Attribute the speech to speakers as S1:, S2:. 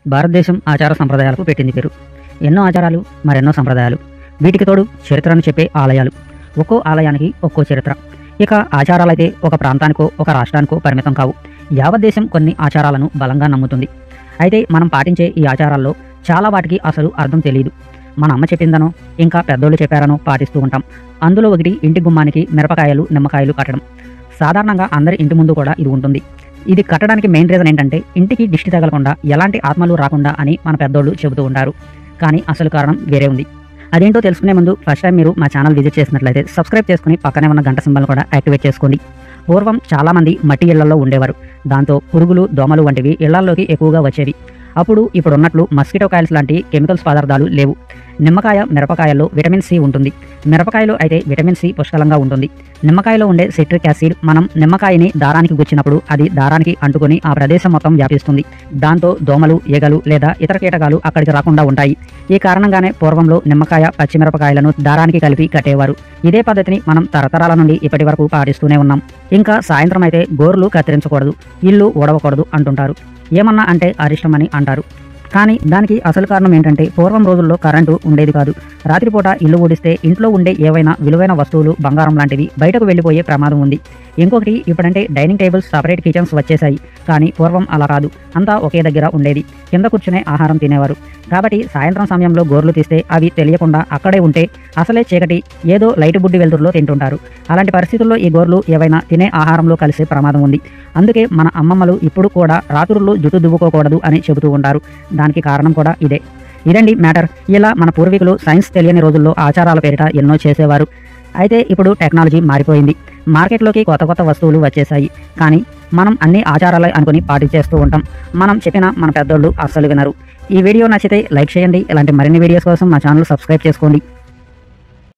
S1: భారతదేశం ఆచార సంప్రదాయాలకు పెట్టింది పేరు ఎన్నో ఆచారాలు మరెన్నో సంప్రదాయాలు వీటికి తోడు చరిత్రను చెప్పే ఆలయాలు ఒక్కో ఆలయానికి ఒక్కో చరిత్ర ఇక ఆచారాలైతే ఒక ప్రాంతానికో ఒక రాష్ట్రానికో పరిమితం కావు యావత్ దేశం కొన్ని ఆచారాలను బలంగా నమ్ముతుంది అయితే మనం పాటించే ఈ ఆచారాల్లో చాలా వాటికి అసలు అర్థం తెలియదు మన అమ్మ చెప్పిందనో ఇంకా పెద్దోళ్ళు చెప్పారనో పాటిస్తూ ఉంటాం అందులో ఒకటి ఇంటి గుమ్మానికి మిరపకాయలు నిమ్మకాయలు కట్టడం సాధారణంగా అందరి ఇంటి ముందు కూడా ఇది ఉంటుంది ఇది కట్టడానికి మెయిన్ రీజన్ ఏంటంటే ఇంటికి దిష్టి తగలకుండా ఎలాంటి ఆత్మలు రాకుండా అని మన పెద్దోళ్ళు చెబుతూ ఉంటారు కానీ అసలు కారణం వేరే ఉంది అదేంటో తెలుసుకునే ముందు ఫస్ట్ టైం మీరు మా ఛానల్ విజిట్ చేసినట్లయితే సబ్స్క్రైబ్ చేసుకుని పక్కనే ఉన్న గంట సింబల్ కూడా యాక్టివేట్ చేసుకోండి పూర్వం చాలామంది మట్టి ఇళ్లలో ఉండేవారు దాంతో పురుగులు దోమలు వంటివి ఇళ్లల్లోకి ఎక్కువగా వచ్చేవి అప్పుడు ఇప్పుడు ఉన్నట్లు మస్కిటో కాయిల్స్ లాంటి కెమికల్స్ పదార్థాలు లేవు నిమ్మకాయ మిరపకాయల్లో విటమిన్ సి ఉంటుంది మిరపకాయలో అయితే విటమిన్ సి పుష్కలంగా ఉంటుంది నిమ్మకాయలో ఉండే సిట్రిక్ యాసిడ్ మనం నిమ్మకాయని దారానికి గుచ్చినప్పుడు అది దారానికి అంటుకొని ఆ ప్రదేశం మొత్తం వ్యాపిస్తుంది దాంతో దోమలు ఈగలు లేదా ఇతర కీటకాలు అక్కడికి రాకుండా ఉంటాయి ఈ కారణంగానే పూర్వంలో నిమ్మకాయ పచ్చిమిరపకాయలను దారానికి కలిపి కట్టేవారు ఇదే పద్ధతిని మనం తరతరాల నుండి ఇప్పటి వరకు పాటిస్తూనే ఉన్నాం ఇంకా సాయంత్రం అయితే గోర్లు కత్తిరించకూడదు ఇల్లు ఊడవకూడదు అంటుంటారు ఏమన్నా అంటే అరిష్టమని అంటారు కానీ దానికి అసలు కారణం ఏంటంటే పూర్వం రోజుల్లో కరెంటు ఉండేది కాదు రాత్రిపూట ఇల్లు ఊడిస్తే ఇంట్లో ఉండే ఏవైనా విలువైన వస్తువులు బంగారం లాంటివి బయటకు వెళ్ళిపోయే ప్రమాదం ఉంది ఇంకొకటి ఇప్పుడంటే డైనింగ్ టేబుల్స్ సపరేట్ కిచెన్స్ వచ్చేసాయి కానీ పూర్వం అలా కాదు అంతా ఒకే దగ్గర ఉండేది కింద కూర్చునే ఆహారం తినేవారు కాబట్టి సాయంత్రం సమయంలో గోర్లు తీస్తే అవి తెలియకుండా అక్కడే ఉంటే అసలే చీకటి ఏదో లైట్ బుడ్డి వెలుతురులో తింటుంటారు అలాంటి పరిస్థితుల్లో ఈ గోర్లు ఏవైనా తినే ఆహారంలో కలిసే ప్రమాదం ఉంది అందుకే మన అమ్మమ్మలు ఇప్పుడు కూడా రాత్రుల్లో జుట్టు దువ్వుకోకూడదు అని చెబుతూ ఉంటారు దానికి కారణం కూడా ఇదే ఇదండి మ్యాటర్ ఇలా మన పూర్వీకులు సైన్స్ తెలియని రోజుల్లో ఆచారాల పేరిట ఎన్నో చేసేవారు అయితే ఇప్పుడు టెక్నాలజీ మారిపోయింది మార్కెట్లోకి కొత్త కొత్త వస్తువులు వచ్చేసాయి కానీ మనం అన్ని ఆచారాలే అనుకుని పాటించేస్తూ ఉంటాం మనం చెప్పిన మన పెద్దోళ్ళు అస్సలు వినరు ఈ వీడియో నచ్చితే లైక్ చేయండి ఇలాంటి మరిన్ని వీడియోస్ కోసం మా ఛానల్ సబ్స్క్రైబ్ చేసుకోండి